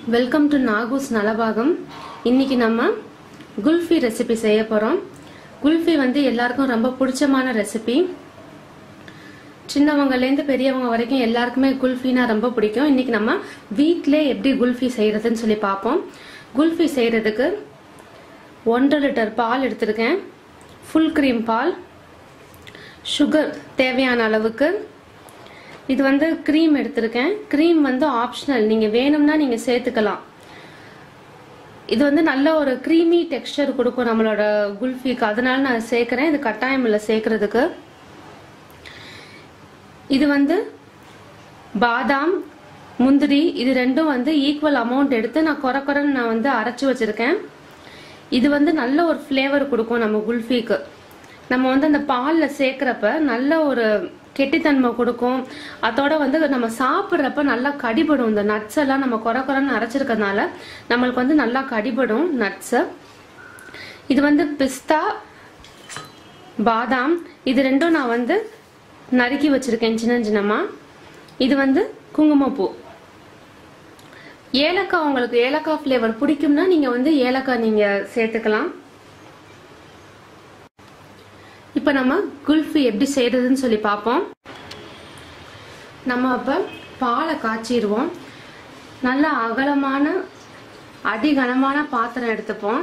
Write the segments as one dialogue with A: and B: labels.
A: welcome to நாகூஸ் நலபாகம் இன்னைக்கு நம்ம kulfi recipe செய்ய போறோம் குல்ஃபி வந்து எல்லாருக்கும் ரொம்ப பிடிச்சமான ரெசிபி சின்னவங்கலேருந்து பெரியவங்க வரைக்கும் எல்லாருக்குமே குல்ஃபினா ரொம்ப பிடிக்கும் இன்னைக்கு நம்ம வீட்டிலே எப்படி குல்ஃபி செய்யறதுன்னு சொல்லி பார்ப்போம் குல்ஃபி செய்யறதுக்கு ஒன்றரை லிட்டர் பால் எடுத்திருக்கேன் ஃபுல் க்ரீம் பால் சுகர் தேவையான அளவுக்கு இது வந்து க்ரீம் எடுத்திருக்கேன் க்ரீம் வந்து ஆப்ஷனல் நீங்கள் வேணும்னா நீங்கள் சேர்த்துக்கலாம் இது வந்து நல்ல ஒரு க்ரீமி டெக்ஸ்டர் கொடுக்கும் நம்மளோட குல்ஃபிக்கு அதனால நான் சேர்க்குறேன் இது கட்டாயம் இல்லை சேர்க்கறதுக்கு இது வந்து பாதாம் முந்திரி இது ரெண்டும் வந்து ஈக்குவல் அமௌண்ட் எடுத்து நான் குறை குறைன்னு நான் வந்து அரைச்சி வச்சிருக்கேன் இது வந்து நல்ல ஒரு ஃப்ளேவர் கொடுக்கும் நம்ம குல்ஃபிக்கு நம்ம வந்து அந்த பாலில் சேர்க்குறப்ப நல்ல ஒரு கெட்டித்தன்மை கொடுக்கும் அதோட வந்து நம்ம சாப்பிட்றப்ப நல்லா கடிபடும் இந்த நட்ஸ் எல்லாம் நம்ம குறை குறைன்னு அரைச்சிருக்கறதுனால நம்மளுக்கு வந்து நல்லா கடிபடும் நட்ஸு இது வந்து பிஸ்தா பாதாம் இது ரெண்டும் நான் வந்து நறுக்கி வச்சிருக்கேன் சின்ன சின்னமா இது வந்து குங்குமப்பூ ஏலக்காய் உங்களுக்கு ஏலக்காய் ஃப்ளேவர் பிடிக்கும்னா நீங்க வந்து ஏலக்காய் நீங்க சேர்த்துக்கலாம் இப்போ நம்ம குல்ஃபி எப்படி செய்யறதுன்னு சொல்லி பார்ப்போம் நம்ம அப்போ பாலை காய்ச்சிடுவோம் நல்ல அகலமான அதிகனமான பாத்திரம் எடுத்துப்போம்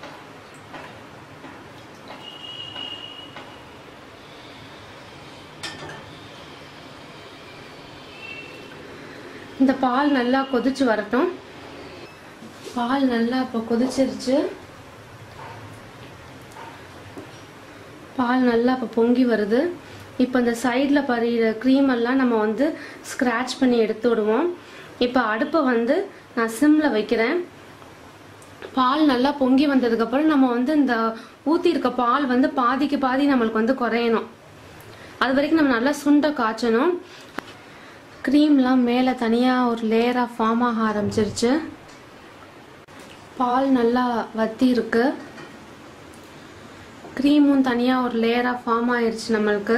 A: இந்த பால் நல்லா கொதிச்சு வரட்டும் பால் நல்லா இப்போ கொதிச்சிருச்சு பால் நல்லா இப்போ பொங்கி வருது இப்போ இந்த சைடில் பறிகிற க்ரீம் எல்லாம் நம்ம வந்து ஸ்க்ராட்ச் பண்ணி எடுத்து விடுவோம் இப்போ அடுப்பை வந்து நான் சிம்மில் வைக்கிறேன் பால் நல்லா பொங்கி வந்ததுக்கப்புறம் நம்ம வந்து இந்த ஊற்றி இருக்க பால் வந்து பாதிக்கு பாதி நம்மளுக்கு வந்து குறையணும் அது வரைக்கும் நம்ம நல்லா சுண்ட காய்ச்சணும் க்ரீம்லாம் மேலே தனியாக ஒரு லேயராக ஃபார்ம் ஆக ஆரம்பிச்சிருச்சு பால் நல்லா வத்தி இருக்கு க்ரீமும் தனியாக ஒரு லேயராக ஃபார்ம் ஆயிருச்சு நம்மளுக்கு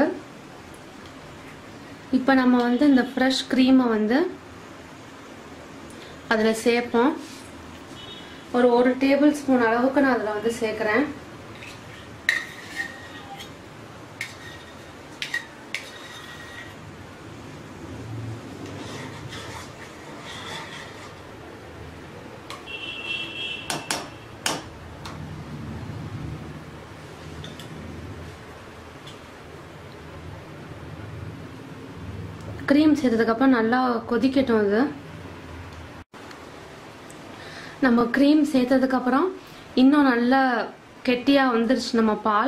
A: இப்போ நம்ம வந்து இந்த ஃப்ரெஷ் க்ரீமை வந்து அதில் சேர்ப்போம் ஒரு ஒரு டேபிள் ஸ்பூன் அளவுக்கு நான் அதில் வந்து சேர்க்குறேன் க்ரீம் சேர்த்ததுக்கப்புறம் நல்லா கொதிக்கட்டும் அது நம்ம க்ரீம் சேர்த்ததுக்கப்புறம் இன்னும் நல்லா கெட்டியாக வந்துருச்சு நம்ம பால்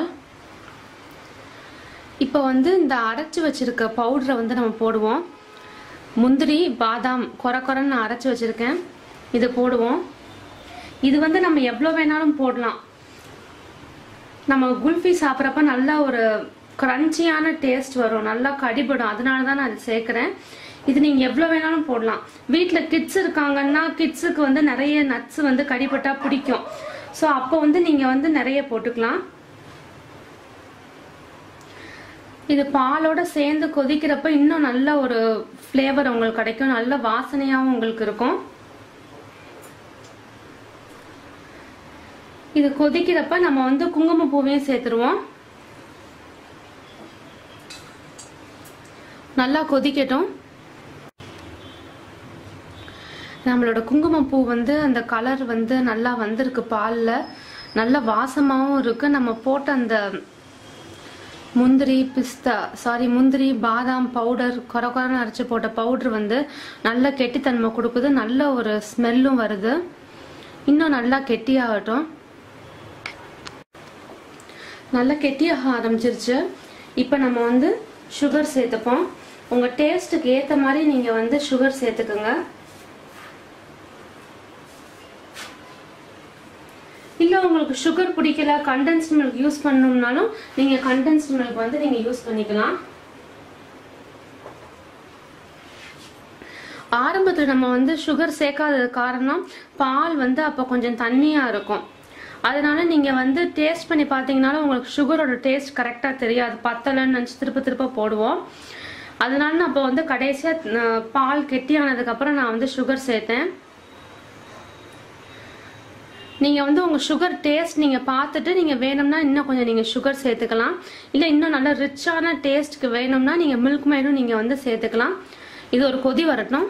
A: இப்போ வந்து இந்த அரைச்சி வச்சிருக்க பவுடரை வந்து நம்ம போடுவோம் முந்திரி பாதாம் குறை குறைன்னு நான் அரைச்சி வச்சுருக்கேன் இது போடுவோம் இது வந்து நம்ம எவ்வளோ வேணாலும் போடலாம் நம்ம குல்ஃபி சாப்பிட்றப்ப நல்லா ஒரு க்ரன்ச்சியான டேஸ்ட் வரும் நல்லா கடிபடும் அதனால தான் நான் அது சேர்க்குறேன் இது நீங்கள் எவ்வளோ வேணாலும் போடலாம் வீட்டில் கிட்ஸ் இருக்காங்கன்னா கிட்ஸுக்கு வந்து நிறைய நட்ஸ் வந்து கடிபட்டா பிடிக்கும் ஸோ அப்போ வந்து நீங்கள் வந்து நிறைய போட்டுக்கலாம் இது பாலோட சேர்ந்து கொதிக்கிறப்ப இன்னும் நல்ல ஒரு ஃப்ளேவர் உங்களுக்கு கிடைக்கும் நல்ல வாசனையாகவும் உங்களுக்கு இருக்கும் இது கொதிக்கிறப்ப நம்ம வந்து குங்குமப்பூவையும் சேர்த்துருவோம் நல்லா கொதிக்கட்டும் நம்மளோட குங்குமப்பூ வந்து அந்த கலர் வந்து நல்லா வந்திருக்கு பாலில் நல்ல வாசமாகவும் இருக்கு நம்ம போட்ட அந்த முந்திரி பிஸ்தா சாரி முந்திரி பாதாம் பவுடர் குறை குறைன்னு அரைச்சி போட்ட பவுடர் வந்து நல்ல கெட்டித்தன்மை கொடுக்குது நல்ல ஒரு ஸ்மெல்லும் வருது இன்னும் நல்லா கெட்டியாகட்டும் நல்லா கெட்டியாக ஆரம்பிச்சிருச்சு இப்போ நம்ம வந்து சுகர் சேர்த்துப்போம் உங்கள் டேஸ்ட்டுக்கு ஏற்ற மாதிரி நீங்கள் வந்து சுகர் சேர்த்துக்குங்க இல்லை உங்களுக்கு சுகர் பிடிக்கல கண்டென்ஸ்ட் மில்க் யூஸ் பண்ணணும்னாலும் நீங்கள் கண்டென்ஸ்ட் மில்க் வந்து நீங்கள் யூஸ் பண்ணிக்கலாம் ஆரம்பத்தில் நம்ம வந்து சுகர் சேர்க்காதது காரணம் பால் வந்து அப்போ கொஞ்சம் தண்ணியாக இருக்கும் அதனால நீங்கள் வந்து டேஸ்ட் பண்ணி பார்த்தீங்கனாலும் உங்களுக்கு சுகரோட டேஸ்ட் கரெக்டாக தெரியாது பத்தலைன்னு நினச்சி திருப்ப திருப்ப போடுவோம் அதனால நான் அப்போ வந்து கடைசியாக பால் கெட்டியானதுக்கப்புறம் நான் வந்து சுகர் சேர்த்தேன் நீங்கள் வந்து உங்கள் சுகர் டேஸ்ட் நீங்கள் பார்த்துட்டு நீங்கள் வேணும்னா இன்னும் கொஞ்சம் நீங்கள் சுகர் சேர்த்துக்கலாம் இல்லை இன்னும் நல்ல ரிச்சான டேஸ்ட்க்கு வேணும்னா நீங்கள் மில்க் மைடும் நீங்கள் வந்து சேர்த்துக்கலாம் இது ஒரு கொதி வரட்டும்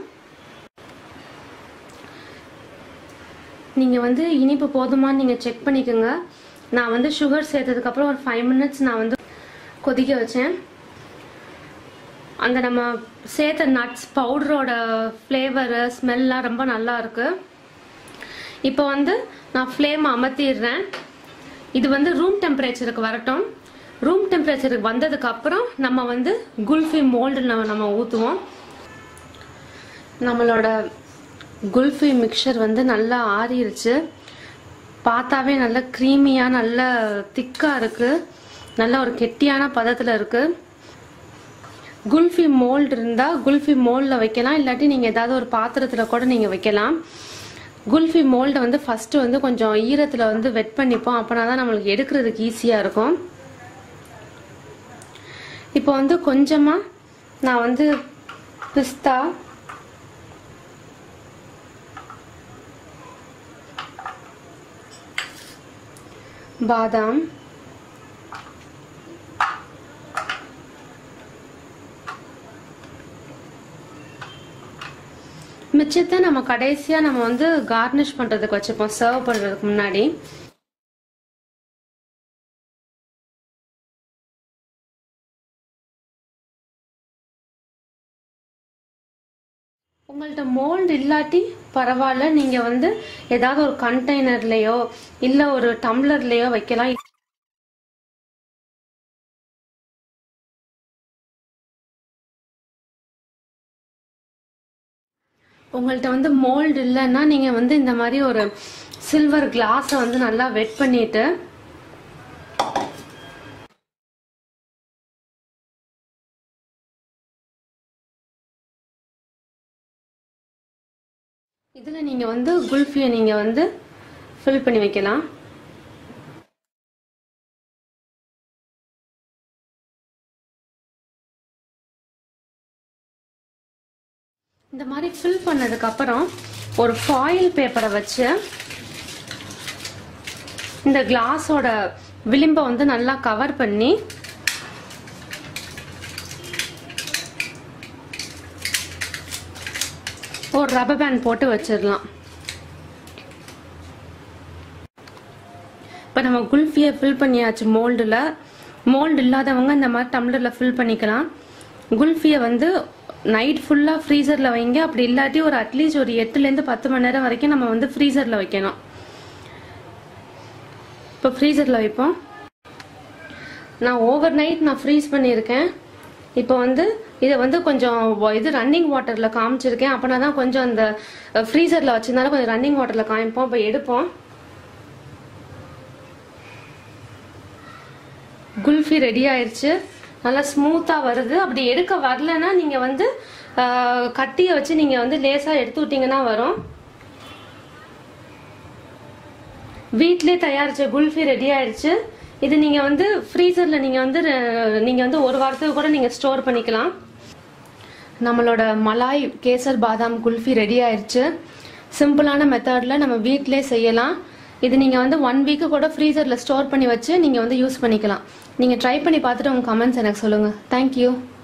A: நீங்கள் வந்து இனிப்பு போதுமான்னு நீங்கள் செக் பண்ணிக்கோங்க நான் வந்து சுகர் சேர்த்ததுக்கப்புறம் ஒரு ஃபைவ் மினிட்ஸ் நான் வந்து கொதிக்க வச்சேன் அந்த நம்ம சேர்த்த நட்ஸ் பவுடரோட ஃப்ளேவரு ஸ்மெல்லாம் ரொம்ப நல்லா இருக்கு இப்போ வந்து நான் ஃப்ளேம் அமர்த்திடுறேன் இது வந்து ரூம் டெம்பரேச்சருக்கு வரட்டும் ரூம் டெம்பரேச்சருக்கு வந்ததுக்கு அப்புறம் நம்ம வந்து குல்ஃபி மோல்டு நம்ம நம்ம ஊற்றுவோம் நம்மளோட குல்ஃபி மிக்சர் வந்து நல்லா ஆறிடுச்சு பார்த்தாவே நல்ல க்ரீமியாக நல்ல திக்காக இருக்குது நல்ல ஒரு கெட்டியான பதத்தில் இருக்குது குல்ஃபி மோல்டு இருந்தால் குல்ஃபி மோல்டில் வைக்கலாம் இல்லாட்டி நீங்கள் ஏதாவது ஒரு பாத்திரத்தில் கூட நீங்கள் வைக்கலாம் குல்ஃபி மோல்டை வந்து ஃபஸ்ட்டு வந்து கொஞ்சம் ஈரத்தில் வந்து வெட் பண்ணிப்போம் அப்போனா தான் நம்மளுக்கு எடுக்கிறதுக்கு ஈஸியாக இருக்கும் இப்போ வந்து கொஞ்சமாக நான் வந்து பிஸ்தா பாதாம் மிச்சத்தை நம்ம கடைசியாக நம்ம வந்து கார்னிஷ் பண்ணுறதுக்கு வச்சுப்போம் சர்வ் பண்ணுறதுக்கு முன்னாடி உங்கள்கிட்ட மோல்டு இல்லாட்டி பரவாயில்ல நீங்கள் வந்து ஏதாவது ஒரு கண்டெய்னர்லேயோ இல்லை ஒரு டம்ளர்லேயோ வைக்கலாம் உங்கள்கிட்ட வந்து மோல்டு இல்லைன்னா நீங்கள் வந்து இந்த மாதிரி ஒரு சில்வர் கிளாஸை வந்து நல்லா வெட் பண்ணிட்டு இதில் நீங்கள் வந்து குல்ஃபியை நீங்கள் வந்து ஃபில் பண்ணி வைக்கலாம் இந்த மாதிரி ஃபில் பண்ணதுக்கு அப்புறம் ஒரு ஃபாயில் பேப்பரை வச்சு இந்த கிளாஸோட விளிம்பை வந்து நல்லா கவர் பண்ணி ஒரு ரப்பர் பேண்ட் போட்டு வச்சிடலாம் இப்போ நம்ம குல்ஃபியை ஃபில் பண்ணியாச்சு மோல்டில் மோல்டு இல்லாதவங்க இந்த மாதிரி டம்ளரில் ஃபில் பண்ணிக்கலாம் குல்ஃபியை வந்து நைட் ஃபுல்லாக ஃப்ரீசரில் வைங்க அப்படி இல்லாட்டி ஒரு அட்லீஸ்ட் ஒரு எட்டுலேருந்து பத்து மணி நேரம் வரைக்கும் நம்ம வந்து ஃப்ரீசரில் வைக்கணும் இப்போ ஃப்ரீசரில் வைப்போம் நான் ஓவர் நைட் நான் ஃப்ரீஸ் பண்ணியிருக்கேன் இப்போ வந்து இதை வந்து கொஞ்சம் வ- இது ரன்னிங் வாட்டரில் காமிச்சிருக்கேன் அப்போனா தான் கொஞ்சம் அந்த ஃப்ரீசரில் வச்சிருந்தாலும் கொஞ்சம் ரன்னிங் வாட்டரில் காமிப்போம் இப்போ எடுப்போம் குல்ஃபி ரெடி ஆயிருச்சு நல்லா ஸ்மூத்தாக வருது அப்படி எடுக்க வரலன்னா நீங்கள் வந்து ஆஹ், கட்டியை வச்சு நீங்கள் வந்து லேசாக எடுத்து விட்டீங்கன்னா வரும் வீட்டிலே தயாரிச்ச குல்ஃபி ரெடி ஆயிருச்சு இது நீங்கள் வந்து ஃப்ரீசரில் நீங்கள் வந்து நீங்கள் வந்து ஒரு வாரத்துக்கு கூட நீங்கள் ஸ்டோர் பண்ணிக்கலாம் நம்மளோட மலாய் கேசர் பாதாம் குல்ஃபி ரெடி ஆயிருச்சு சிம்பிளான மெத்தடில் நம்ம வீட்டிலே செய்யலாம் இது நீங்கள் வந்து ஒன் வீக்கு கூட ஃப்ரீசரில் ஸ்டோர் பண்ணி வச்சு நீங்கள் வந்து யூஸ் பண்ணிக்கலாம் நீங்கள் ட்ரை பண்ணி பார்த்துட்டு உங்கள் கமெண்ட்ஸ் எனக்கு சொல்லுங்கள் தேங்க்யூ